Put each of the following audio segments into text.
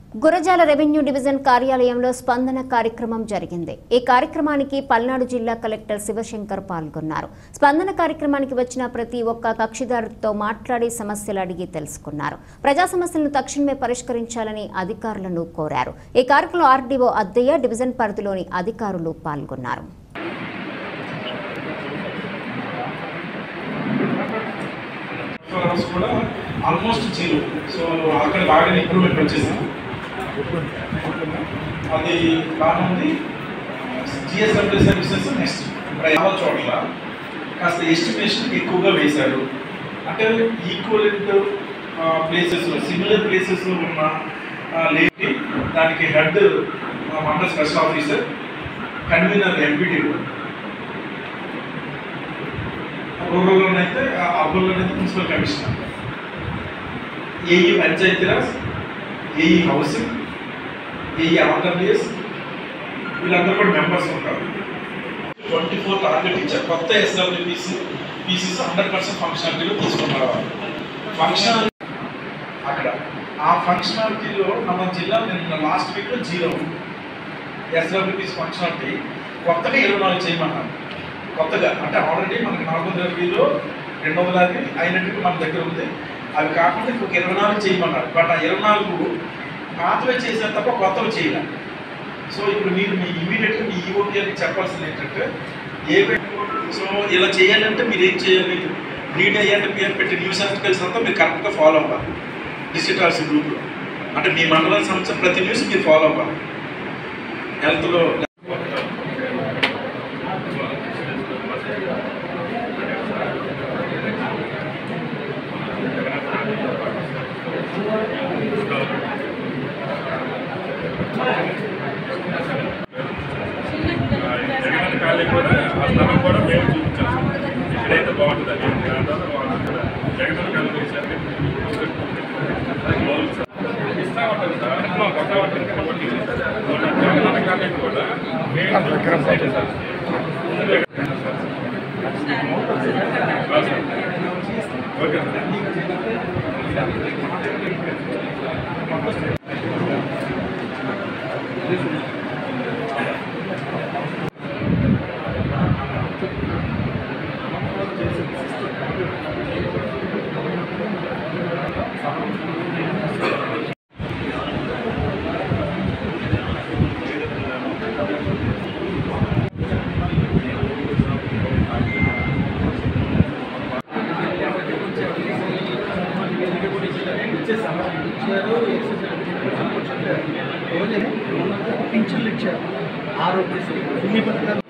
Gurazala revenue division కార్యాలయంలో స్పందన కార్యక్రమం జరిగింది ఈ కార్యక్రమానికి పల్నాడు జిల్లా కలెక్టర్ శివశంకర్ పాల్గొన్నారు స్పందన కార్యక్రమానికి వచ్చిన ప్రతి ఒక్క కక్షిదారుతో మాట్లాడి సమస్యలు అడిగి తెలుసుకున్నారు ప్రజా సమస్యలను తక్షణమే పరిష్కరించాలని అధికారులను కోరారు ఈ కార్యక్రమంలో ఆర్డీఓ అద్దయ్య డివిజన్ పరిధిలోని అధికారులు పాల్గొన్నారు అవర్స్ కూడా ఆల్మోస్ట్ జీరో సో అక్కడ బాగా ఇంప్రూవ్మెంట్ వచ్చేసింది అది బాగా ఉంది జిఎస్డబ్ల్యూ సర్వీసెస్ నెక్స్ట్ చాలా చోట్ల కాస్త ఎస్టిమేషన్ ఎక్కువగా వేశారు అంటే ఈక్వలెంట్ ప్లేసెస్ సిమిలర్ ప్లేసెస్లో ఉన్న లేడీ దానికి హెడ్ మండల స్పెషల్ ఆఫీసర్ కన్వీనర్ ఎంపీడీఓ రూరల్లోనైతే అర్బన్లోనైతే municipal commissioner AE Panchayati Raj AE housing AE Andhra Pradesh వీళ్ళందరూ కూడా మెంబర్స్ ఉంటారు ట్వంటీ ఫోర్ టార్గెట్ ఇచ్చారు కొత్త ఎస్డబ్ల్యూపీసీ పీసీస్ హండ్రెడ్ పర్సెంట్ ఫంక్షనాలిటీలో తీసుకున్నారు ఫంక్షన్ అక్కడ ఆ ఫంక్షనాలిటీలో మన జిల్లా నిన్న లాస్ట్ వీక్లో జీరో ఎస్డబ్ల్యూపీసీ ఫంక్షనాలిటీ కొత్తగా ఇరవై నాలుగు చేయమన్నారు కొత్తగా అంటే ఆల్రెడీ మనకి నాలుగు వందల ఇరవైలో రెండు వందల యాభై అయినట్టు మన దగ్గర ఉంది అవి కాకుండా ఇంకొక ఇరవై నాలుగు చేయమన్నారు బట్ ఆ ఇరవై నాలుగు పాతవే చేసిన తప్ప కొత్తవి చేయాలి సో ఇప్పుడు మీరు మీ ఇమీడియట్గా మీ ఈఓటీ అని చెప్పాల్సింది ఏంటంటే ఏ సో ఇలా చేయాలంటే మీరు ఏం చేయాలి రీడ్ అయ్యాలంటే మీరు పెట్టే న్యూస్ ఆర్టికల్స్ అంతా మీరు కరెక్ట్గా ఫాలో అవ్వాలి డిజిటల్స్ గ్రూప్లో అంటే మీ మండలం సంబంధించిన ప్రతి న్యూస్ మీరు ఫాలో అవ్వాలి హెల్త్లో జగన్ ఖాళీ కూడా ఆ స్థలం కూడా మేము చూపించాం ఇక్కడైతే బాగుంటుంది అది దాని తర్వాత వాళ్ళు కూడా జగన్ ఖాళీ చేశారు ఇస్తా ఉంటుంది సార్ మా కొత్త వాటిని కాబట్టి మన జగన్ ఖాళీ కూడా మేము చూపించాం సార్. ఓకే సార్ పింఛన్లు ఇచ్చారు ఆరోగ్యశ్రీ ఇన్ని పథకాలు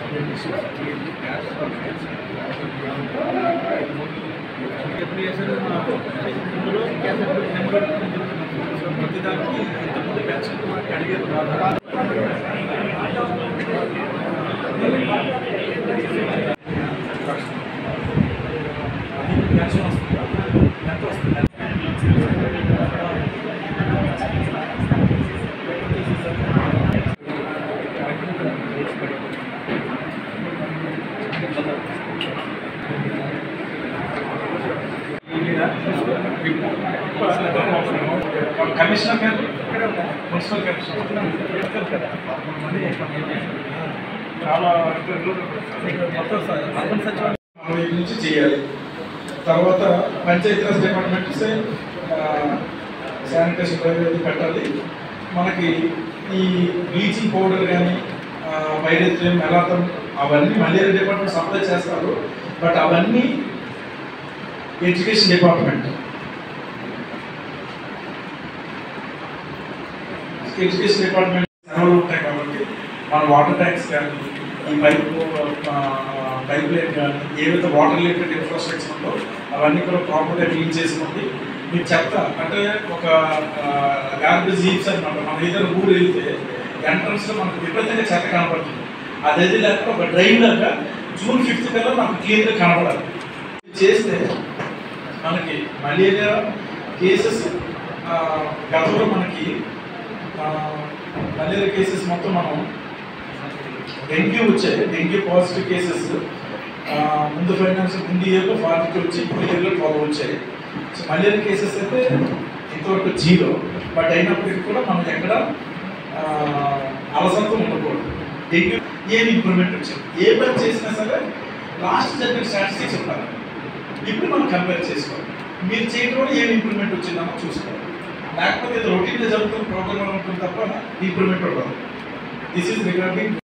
ఎప్పుడు చేశారు నాకు ఇందులో క్యాసెట్ నెంబర్ సో ప్రతిదానికి ఇంతకుముందు పెన్షన్ మనకి అడిగారు పెన్షన్ వస్తుందా ఎంత వస్తుంది కమిషనర్ గారు మున్సిపల్ కమిషనర్ చాలా మొత్తం అర్బన్ సచివాలయం మనం ఈ నుంచి చేయాలి తర్వాత Panchayati Raj department same sanitation drive అది పెట్టాలి మనకి ఈ బ్లీచింగ్ పౌడర్ కానీ పైరెత్రియం మెలాతం అవన్నీ మలేరియా డిపార్ట్మెంట్ సప్లై చేస్తారు బట్ అవన్నీ ఎడ్యుకేషన్ డిపార్ట్మెంట్ ఎడ్యుకేషన్ డిపార్ట్మెంట్ సెలవులు ఉంటాయి కాబట్టి మన వాటర్ ట్యాంక్స్ కానీ ఈ పైప్ పైప్ లైన్ కానీ ఏవైతే వాటర్ రిలేటెడ్ ఇన్ఫ్రాస్ట్రక్చర్ ఉందో అవన్నీ కూడా ప్రాపర్గా క్లీన్ చేసుకోండి మీకు చెత్త అంటే ఒక గార్బేజ్ హీప్స్ అనమాట మన ఏదైనా ఊరు వెళ్తే ఎంట్రన్స్లో మనకు విపరీతంగా చెత్త కనపడుతుంది అదైతే లేకపోతే ఒక డ్రైవ్ లాగా జూన్ ఫిఫ్త్ కల్లా మనకు క్లియర్గా కనపడాలి ఇది చేస్తే మనకి మలేరియా కేసెస్ గతంలో మనకి ఆ, మలేరియా కేసెస్ మొత్తం మనం డెంగ్యూ వచ్చాయి డెంగ్యూ పాజిటివ్ కేసెస్ ముందు ఫైనాన్స్ ముందు ఇయర్లో ఫార్టీ వచ్చి ఇప్పుడు ఇయర్లో ట్వెల్వ్ వచ్చాయి సో మలేరియా కేసెస్ అయితే ఇంతవరకు జీరో బట్ అయినప్పటికీ కూడా మనం ఎక్కడ ఆ, అలసత్వం ఉండకూడదు డెంగ్యూ ఏం ఇంప్రూవ్మెంట్ వచ్చింది ఏ పని చేసినా సరే లాస్ట్ జరిగిన స్టాటిస్టిక్స్ ఉండాలి ఇప్పుడు మనం కంపేర్ చేసుకోవాలి మీరు చేయడం వల్ల ఏం ఇంప్రూవ్మెంట్ వచ్చిందమో చూసుకోవాలి లేకపోతే ఇది రొటీన్గా జరుగుతున్న ప్రోగ్రామ్ ఉంటుంది తప్ప ఇంప్రూవ్మెంట్ ఉండదు దిస్ ఈస్ రిగార్డింగ్